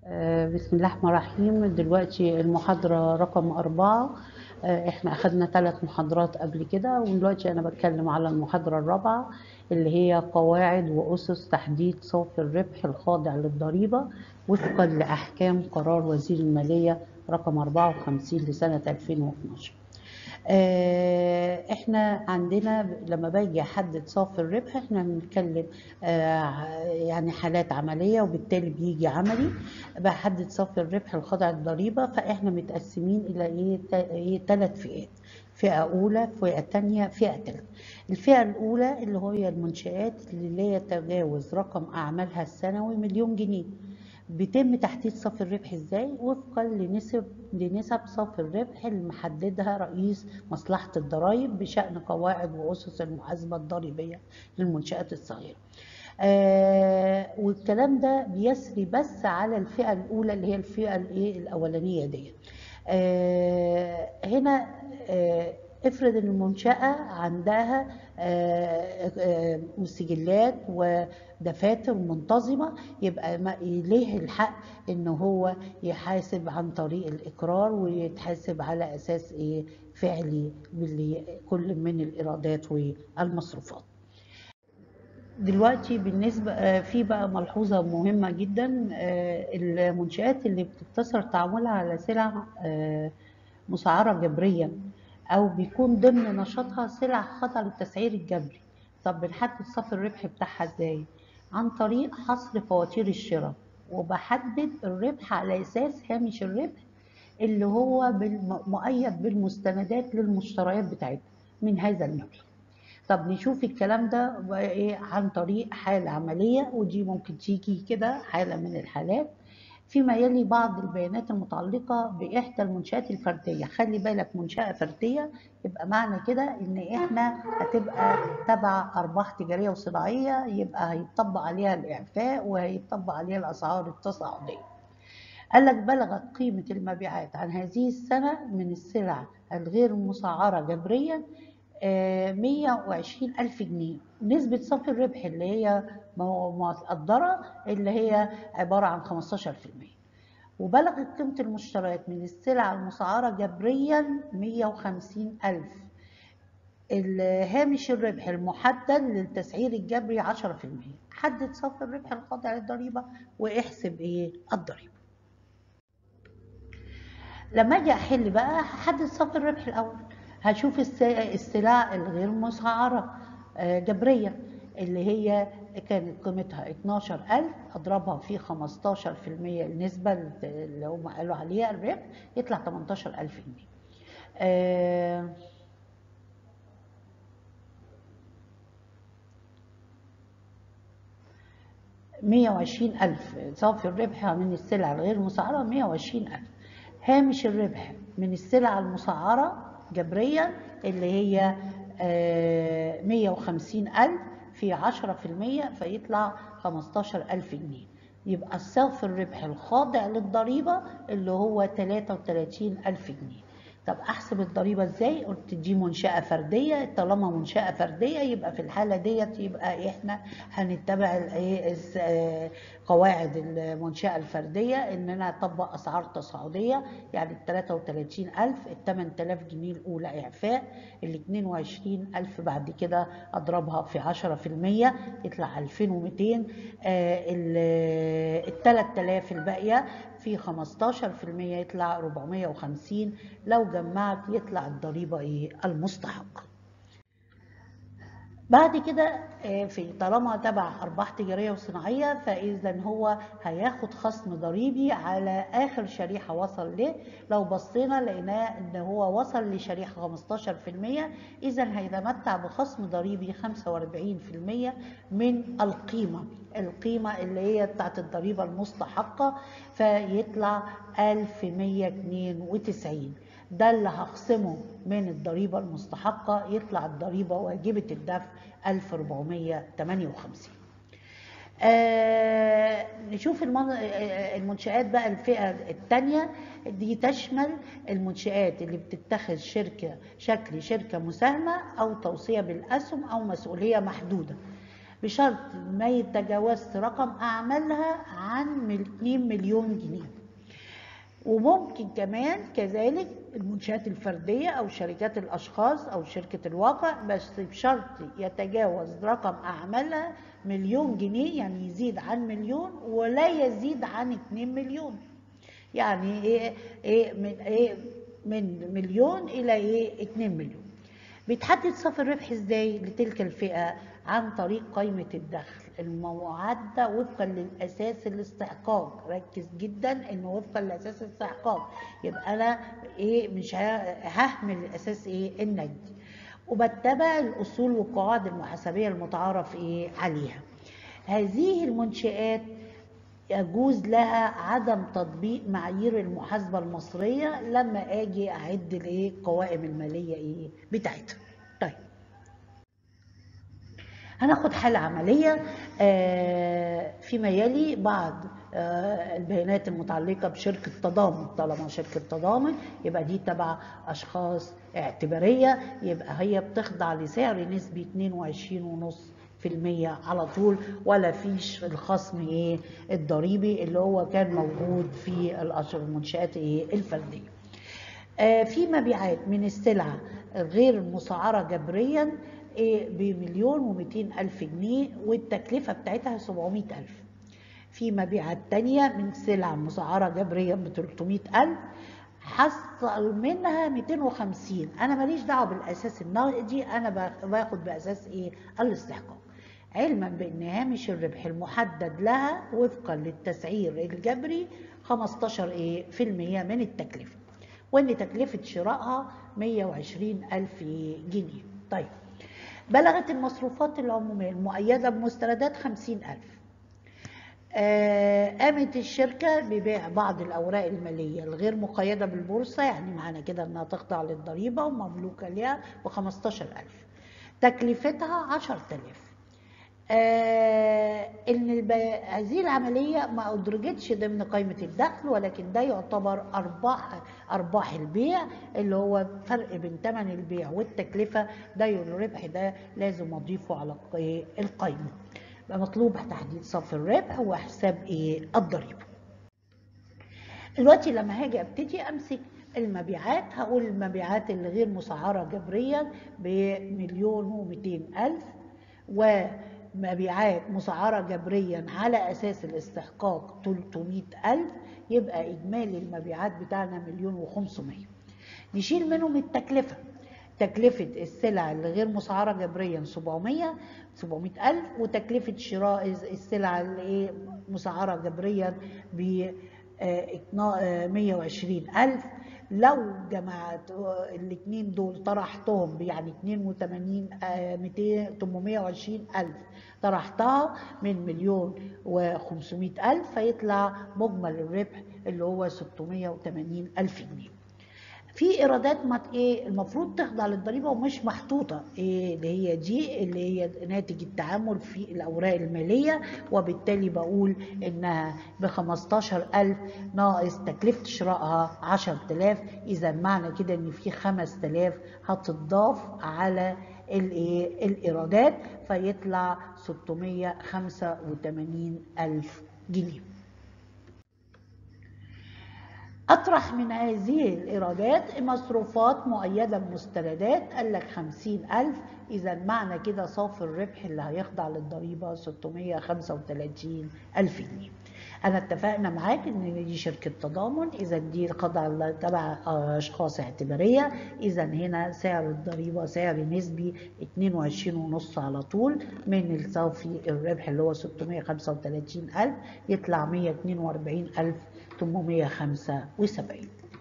آه، بسم الله الرحمن الرحيم دلوقتي المحاضرة رقم أربعة آه، احنا أخدنا ثلاث محاضرات قبل كده ودلوقتي أنا بتكلم على المحاضرة الرابعة اللي هي قواعد وأسس تحديد صافي الربح الخاضع للضريبة وفقا لأحكام قرار وزير المالية رقم 54 لسنة 2012 آه، احنا عندنا لما باجي احدد صافي الربح احنا بنتكلم آه، يعني حالات عمليه وبالتالي بيجي عملي بحدد صافي الربح الخاضع للضريبه فاحنا متقسمين الى ايه تا- ايه ثلاث فئات فئه اولى فئه ثانيه فئه ثالثه الفئه الاولى اللي هي المنشات اللي لا يتجاوز رقم اعمالها السنوي مليون جنيه بيتم تحديد صافي الربح ازاي وفقا لنسب لنسب صافي الربح اللي محددها رئيس مصلحة الضرائب بشأن قواعد وأسس المحاسبة الضريبية للمنشآت الصغيرة آه والكلام ده بيسري بس على الفئة الأولى اللي هي الفئة الإيه الأولانية دي آه هنا آه افرض ان المنشأة عندها آه، آه، سجلات ودفاتر منتظمة يبقى ما- ليه الحق ان هو يحاسب عن طريق الإقرار ويتحاسب على أساس إيه فعلي باللي كل من الإيرادات والمصروفات دلوقتي بالنسبة آه، في بقى ملحوظة مهمة جدا آه، المنشآت اللي بتقتصر تعاملها على سلع آه، مسعرة جبريا أو بيكون ضمن نشاطها سلع خاضعة للتسعير الجبري طب بنحدد صافي الربح بتاعها ازاي؟ عن طريق حصر فواتير الشراء وبحدد الربح على أساس هامش الربح اللي هو بالم- مؤيد بالمستندات للمشتريات بتاعتها من هذا المبلغ طب نشوف الكلام ده بقى ايه عن طريق حالة عملية ودي ممكن تيجي كده حالة من الحالات فيما يلي بعض البيانات المتعلقة بإحدى المنشآت الفردية خلي بالك منشأة فردية يبقى معنى كده إن إحنا هتبقى تبع أرباح تجارية وصناعية يبقى هيطبق عليها الإعفاء وهيطبق عليها الأسعار التصاعدية قال لك بلغت قيمة المبيعات عن هذه السنة من السلع الغير مسعرة جبريا آه، 120 ألف جنيه نسبة صافي الربح اللي هي مو- مقدرة اللي هي عبارة عن 15% وبلغت قيمة المشتريات من السلع المسعرة جبريا 150 ألف الهامش الربح المحدد للتسعير الجبري 10% حدد صافي الربح الخاضع للضريبة واحسب ايه الضريبة لما اجي احل بقى هحدد صافي الربح الاول هشوف الس- السلع الغير مسعره آه، جبريه اللي هي كانت قيمتها 12000 اضربها في 15% النسبه اللي هم قالوا عليها الربح يطلع 18000 جنيه آه، مية وعشرين ألف صافي الربح من السلع الغير مسعرة مية وعشرين ألف هامش الربح من السلع المسعرة جبريا اللي هي مية وخمسين ألف في عشرة في المية فيطلع خمستاشر ألف جنيه يبقى صافي الربح الخاضع للضريبة اللي هو تلاتة وتلاتين ألف جنيه طب احسب الضريبه ازاي قلت دي منشاه فرديه طالما منشاه فرديه يبقى في الحاله ديت يبقى احنا هنتبع الايه الس- آه، قواعد المنشاه الفرديه ان انا اطبق اسعار تصاعديه يعني ال 33000 ال 8000 جنيه الاولى اعفاء ال 22000 بعد كده اضربها في 10% يطلع 2200 آه، ال ال 3000 الباقيه في 15% يطلع 450 لو جمعت يطلع الضريبة ايه المستحقة بعد كده آه، في طالما تبع ارباح تجاريه وصناعيه فاذا هو هياخد خصم ضريبي على اخر شريحه وصل له لو بصينا لقيناه ان هو وصل لشريحه 15% اذا هيتمتع بخصم ضريبي 45% من القيمه القيمه اللي هي بتاعت الضريبه المستحقه فيطلع 1192 ده اللي هخصمه من الضريبة المستحقة يطلع الضريبة واجبة الدفع 1458 آه نشوف المن... آه، المنشآت بقى الفئة الثانية دي تشمل المنشآت اللي بتتخذ شركة شكل شركة مساهمة أو توصية بالأسهم أو مسؤولية محدودة بشرط ما يتجاوزش رقم أعمالها عن 2 مليون جنيه وممكن كمان كذلك المنشآت الفردية أو شركات الأشخاص أو شركة الواقع بس بشرط يتجاوز رقم أعمالها مليون جنيه يعني يزيد عن مليون ولا يزيد عن 2 مليون يعني إيه إيه من إيه من مليون إلى إيه 2 مليون بيتحدد صافي الربح ازاي لتلك الفئة عن طريق قائمة الدخل المعدة وفقا للأساس الاستحقاق ركز جدا انه وفقا لأساس الاستحقاق يبقى أنا إيه مش ههمل الأساس إيه النجدي وبتبع الأصول والقواعد المحاسبية المتعارف إيه عليها هذه المنشآت يجوز لها عدم تطبيق معايير المحاسبة المصرية لما أجي أعد الإيه القوائم المالية إيه بتاعتها طيب هناخد حالة عملية فيما يلي بعض البيانات المتعلقة بشركة تضامن طالما شركة تضامن يبقى دي تبع أشخاص اعتبارية يبقى هي بتخضع لسعر نسبي 22.5 في المية على طول ولا فيش الخصم ايه الضريبي اللي هو كان موجود في الأشهر المنشآت ايه الفردية آه في مبيعات من السلعة غير مسعرة جبريا إيه بمليون ومئتين ألف جنيه والتكلفة بتاعتها سبعمائة ألف في مبيعات تانية من سلع مسعرة جبريا ب 300 ألف حصل منها 250 أنا ماليش دعوة بالأساس النقدي أنا باخد بأساس إيه الاستحقاق علما بأن هامش الربح المحدد لها وفقا للتسعير الجبري 15 إيه في المية من التكلفة وأن تكلفة شرائها 120 ألف جنيه طيب بلغت المصروفات العمومية المؤيدة بمستندات 50 ألف قامت الشركة ببيع بعض الأوراق المالية الغير مقيدة بالبورصة يعني معنى كده أنها تخضع للضريبة ومملوكة لها ب 15000 تكلفتها 10000 آه ان هذه العمليه ما ادرجتش ضمن قائمه الدخل ولكن ده يعتبر ارباح ارباح البيع اللي هو فرق بين ثمن البيع والتكلفه ده الربح ده لازم اضيفه على القائمه يبقى مطلوب تحديد صافي الربح وحساب ايه الضريبه دلوقتي لما هاجي ابتدي امسك المبيعات هقول المبيعات اللي غير مسعره جبريا بمليون ومئتين الف و مبيعات مسعرة جبريا على أساس الاستحقاق 300 ألف يبقى إجمالي المبيعات بتاعنا مليون وخمسمية نشيل منهم التكلفة تكلفة السلع اللي غير مسعرة جبريا 700 700 ألف وتكلفة شراء السلع اللي مسعرة جبريا ب 120 ألف لو جمعت الاثنين دول طرحتهم يعني 82 200 820 ألف طرحتها من مليون و500 ألف فيطلع مجمل الربح اللي هو 680 ألف جنيه في ايرادات ما ايه المفروض تخضع للضريبه ومش محطوطه إيه اللي هي دي اللي هي ناتج التعامل في الاوراق الماليه وبالتالي بقول انها ب 15000 ناقص تكلفه شرائها 10000 اذا معنى كده ان في 5000 هتضاف على الايه الايرادات فيطلع 685 الف جنيه أطرح من هذه الإيرادات مصروفات مؤيدة بمستندات قال لك خمسين ألف إذا معنى كده صافي الربح اللي هيخضع للضريبة 635 ألف جنيه أنا اتفقنا معاك إن دي شركة تضامن إذا دي خضع تبع أشخاص اعتبارية إذا هنا سعر الضريبة سعر نسبي 22.5 على طول من الصافي الربح اللي هو 635 ألف يطلع 142 ألف 875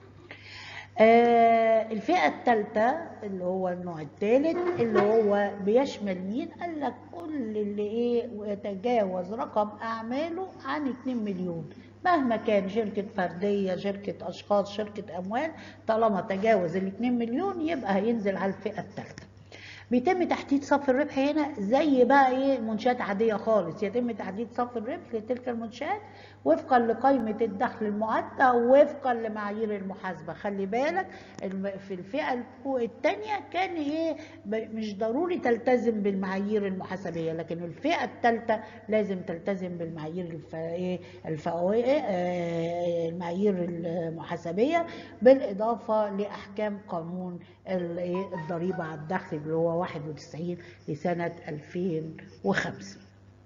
آه الفئة الثالثة اللي هو النوع الثالث اللي هو بيشمل مين؟ قال لك كل اللي ايه يتجاوز رقم أعماله عن 2 مليون مهما كان شركة فردية شركة أشخاص شركة أموال طالما تجاوز ال 2 مليون يبقى هينزل على الفئة الثالثة بيتم تحديد صف الربح هنا زي بقى ايه منشات عاديه خالص يتم تحديد صف الربح لتلك المنشات وفقا لقائمه الدخل المعدة وفقا لمعايير المحاسبه خلي بالك الم- في الفئه الثانيه كان ايه ب- مش ضروري تلتزم بالمعايير المحاسبيه لكن الفئه الثالثه لازم تلتزم بالمعايير الف... ايه الفئويه آه، المعايير المحاسبيه بالاضافه لاحكام قانون ال- إيه الضريبه على الدخل اللي هو 91 لسنه 2005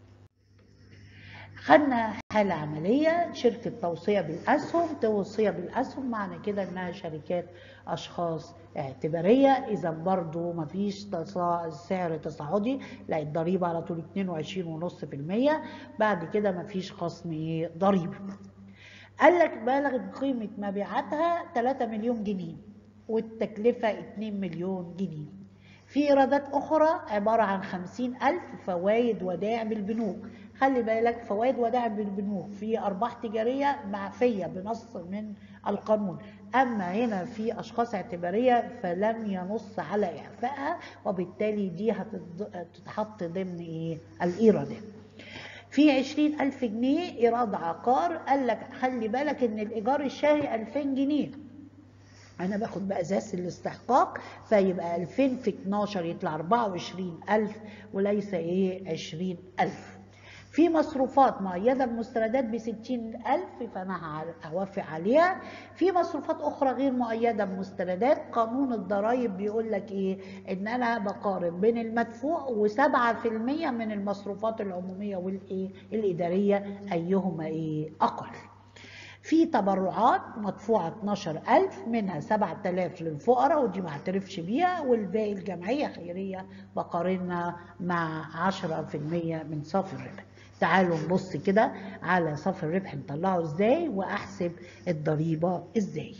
خدنا حالة عملية شركة توصية بالأسهم توصية بالأسهم معنى كده إنها شركات أشخاص اعتبارية إذا برضو مفيش تصا- سعر تصاعدي لا الضريبة على طول 22.5% بعد كده مفيش خصم إيه؟ ضريبي قال لك بلغت قيمة مبيعاتها 3 مليون جنيه والتكلفة 2 مليون جنيه في إيرادات أخرى عبارة عن 50 ألف فوائد ودائع بالبنوك خلي بالك فوائد ودائع بالبنوك في أرباح تجارية معفية بنص من القانون أما هنا في أشخاص اعتبارية فلم ينص على إعفائها وبالتالي دي هتتحط ضمن إيه الإيرادات في عشرين ألف جنيه إيراد عقار قال لك خلي بالك إن الإيجار الشهري ألفين جنيه أنا باخد بأساس الاستحقاق فيبقى ألفين في 12 يطلع أربعة وعشرين ألف وليس إيه عشرين ألف في مصروفات مؤيدة بمستندات بستين ألف فأنا هوافق عليها في مصروفات أخرى غير مؤيدة بمستندات قانون الضرائب بيقول لك إيه إن أنا بقارن بين المدفوع وسبعة في المية من المصروفات العمومية والإيه الإدارية أيهما إيه أقل في تبرعات مدفوعة 12000 منها 7000 للفقراء ودي ما اعترفش بيها والباقي الجمعية خيرية بقارنها مع 10% من صافي الربح تعالوا نبص كده على صافي الربح نطلعه ازاي واحسب الضريبة ازاي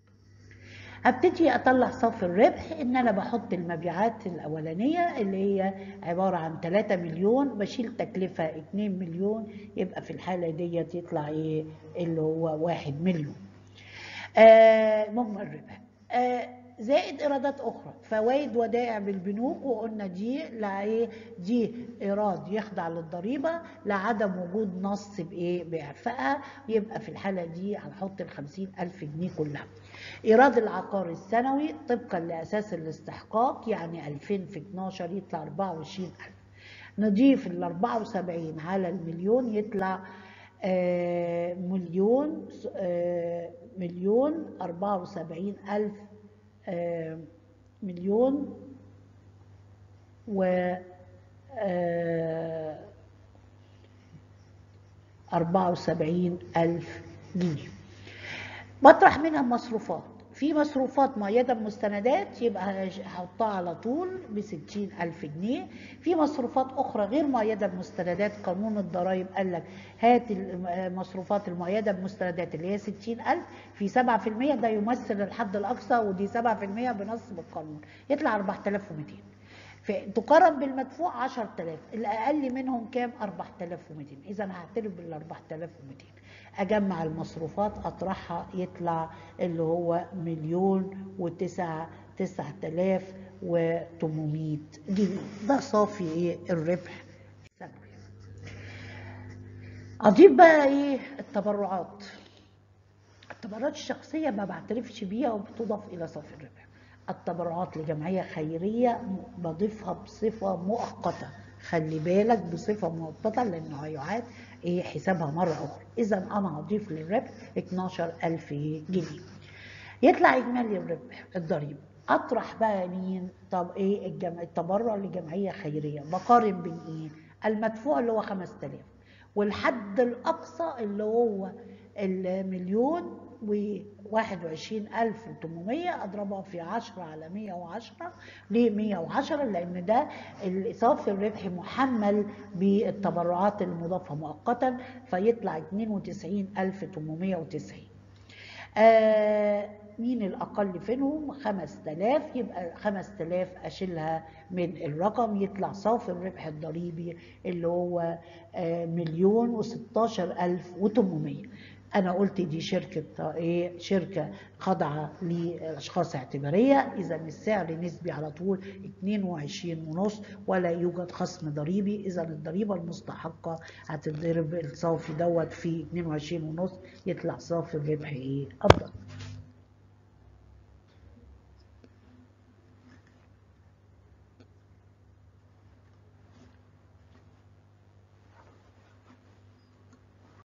هبتدي اطلع صافي الربح ان انا بحط المبيعات الاولانيه اللي هي عباره عن 3 مليون بشيل تكلفه 2 مليون يبقى في الحاله ديت يطلع ايه اللي هو 1 مليون آه مجمل الربح آه زائد ايرادات اخرى فوائد ودائع بالبنوك وقلنا دي لا ايه دي ايراد يخضع للضريبه لعدم وجود نص بايه باعفائها يبقى في الحاله دي هنحط ال 50000 جنيه كلها ايراد العقار السنوي طبقا لاساس الاستحقاق يعني 2000 في 12 يطلع 24000 نضيف ال 74 على المليون يطلع آه مليون آه مليون 74000 آه مليون و أربعة وسبعين ألف جنيه بطرح منها مصروفات في مصروفات مؤيدة بمستندات يبقى هحطها على طول بستين ألف جنيه في مصروفات أخرى غير مؤيدة بمستندات قانون الضرائب قال لك هات المصروفات المؤيدة بمستندات اللي هي ستين ألف في سبعة في المية ده يمثل الحد الأقصى ودي سبعة في المية بنص بالقانون يطلع أربعة آلاف ومئتين تقارن بالمدفوع 10000 الأقل منهم كام 4200 إذا هعترف بال 4200 أجمع المصروفات أطرحها يطلع اللي هو مليون وتسعة تسعة آلاف وتمنمية جنيه ده صافي إيه الربح السنوي أضيف بقى إيه التبرعات التبرعات الشخصية ما بعترفش بيها وبتضاف إلى صافي الربح التبرعات لجمعية خيرية بضيفها بصفة مؤقتة خلي بالك بصفة مؤقتة لأنه هيعاد إيه حسابها مرة أخرى إذا أنا هضيف للربح 12000 جنيه يطلع إجمالي الربح الضريبة أطرح بقى مين طب إيه الجمع التبرع لجمعية خيرية بقارن بين إيه المدفوع اللي هو 5000 والحد الأقصى اللي هو المليون و 21800 اضربها في 10 على 110 ليه 110 لان ده صافي الربح محمل بالتبرعات المضافه مؤقتا فيطلع 92890 آه مين الاقل فيهم 5000 يبقى 5000 اشيلها من الرقم يطلع صافي الربح الضريبي اللي هو آه مليون و16800 انا قلت دي شركه ايه شركه خاضعه لاشخاص اعتباريه اذا السعر نسبي على طول 22 ونص ولا يوجد خصم ضريبي اذا الضريبه المستحقه هتتضرب الصافي دوت في 22 ونص يطلع صافي الربح ايه افضل